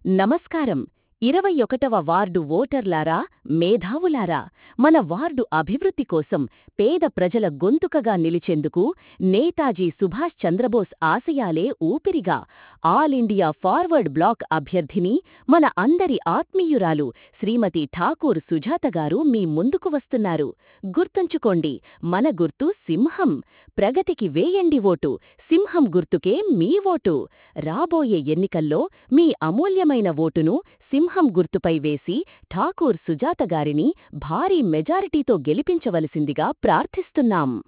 నమస్కారం ఇరవై ఒకటవ వార్డు ఓటర్లారా మేధావులారా మన వార్డు అభివృద్ధి కోసం పేద ప్రజల గొంతుకగా నిలిచేందుకు నేతాజీ సుభాష్ చంద్రబోస్ ఆశయాలే ఊపిరిగా ఆల్ ఇండియా ఫార్వర్డ్ బ్లాక్ అభ్యర్థిని మన అందరి ఆత్మీయురాలు శ్రీమతి ఠాకూర్ సుజాత గారు మీ ముందుకు వస్తున్నారు గుర్తుంచుకోండి మన గుర్తు సింహం ప్రగతికి వేయండి ఓటు సింహం గుర్తుకే మీ ఓటు రాబోయే ఎన్నికల్లో మీ అమూల్యమైన ఓటును సింహం గుర్తుపై వేసి ఠాకూర్ సుజాత గారిని భారీ మెజారిటీతో గెలిపించవలసిందిగా ప్రార్థిస్తున్నాం